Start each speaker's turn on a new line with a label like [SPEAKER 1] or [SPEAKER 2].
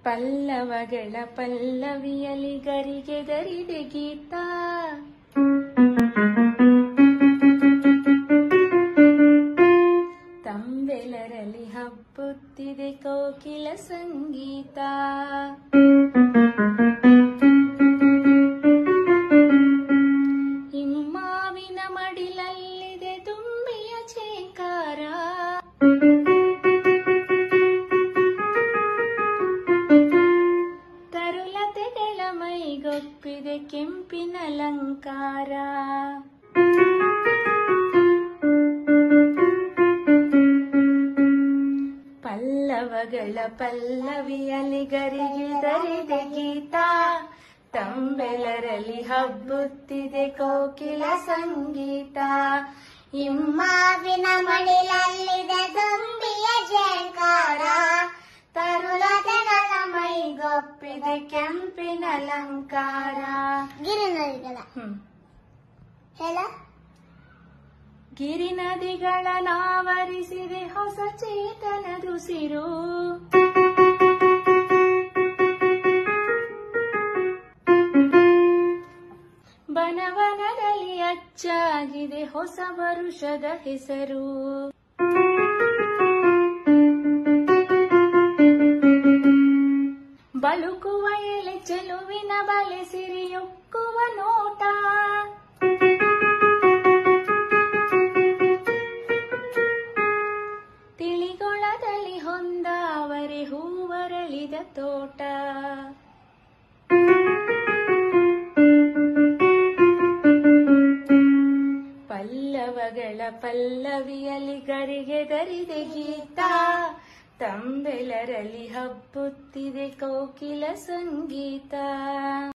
[SPEAKER 1] ಪಲ್ಲವಗಳ ಪಲ್ಲವಿಯಲಿ ಗರಿಗೆ ಗರಿದೆ ಗೀತ ತಂಬೆಲರಲಿ ಹಬ್ಬುತ್ತಿದೆ ಕೋಕಿಲ ಸಂಗೀತ ಹಿಮ್ಮಾವಿನ ಮಡಿಲಲ್ಲಿದೆ ತುಂಬಿಯ ಚೇಕಾರ ತರುಲತೆಗಳ ಮೈಗೊಪ್ಪಿದೆ ಕೆಂಪಿನ ಅಲಂಕಾರ ಪಲ್ಲವಗಳ ಪಲ್ಲವಿಯಲಿ ಗರಿಗೆ ದರಿದೆ ಗೀತ ತಂಬೆಲರಲ್ಲಿ ಹಬ್ಬುತ್ತಿದೆ ಕೋಕಿಲ ಸಂಗೀತ
[SPEAKER 2] ಹಿಮ್ಮಾವಿನ ಮಡಿಲಲ್ಲಿದೆ ತುಂಬಿಯ ಜಯಕಾರ
[SPEAKER 1] ತರುಲತೆಗಳ ಮೈಗೊಪ್ಪಿದೆ ಕೆಂಪಿನ ಅಲಂಕಾರ
[SPEAKER 2] ಗಿರಿನದಿಗಳ
[SPEAKER 1] ಹ್ಮ್
[SPEAKER 2] ಹೇಳ
[SPEAKER 1] ಗಿರಿ ನದಿಗಳ ನಾವರಿಸಿದೆ ಹೊಸ ಚೇತನದುಸಿರು ಬನವನದಲ್ಲಿ ಅಚ್ಚಾಗಿದೆ ಹೊಸ ವರುಷದ ಹೆಸರು ಬಳುಕುವ ಎಲೆ ಚೆಲುವಿನ ಬಲೆ ಸಿರಿಯುಕ್ಕುವ ನೋಟ ತಿಳಿಗೊಳದಲ್ಲಿ ಹೊಂದಾವರೆ ಹೂವರಳಿದ ತೋಟ ಪಲ್ಲವಗಳ ಪಲ್ಲವಿಯಲ್ಲಿ ಗರಿಗೆ ದರಿದೆ ಗೀತ ತಂಬೆಲರಲ್ಲಿ ಹಬ್ಬುತ್ತಿದೆ ಕೋಕಿಲ ಸಂಗೀತ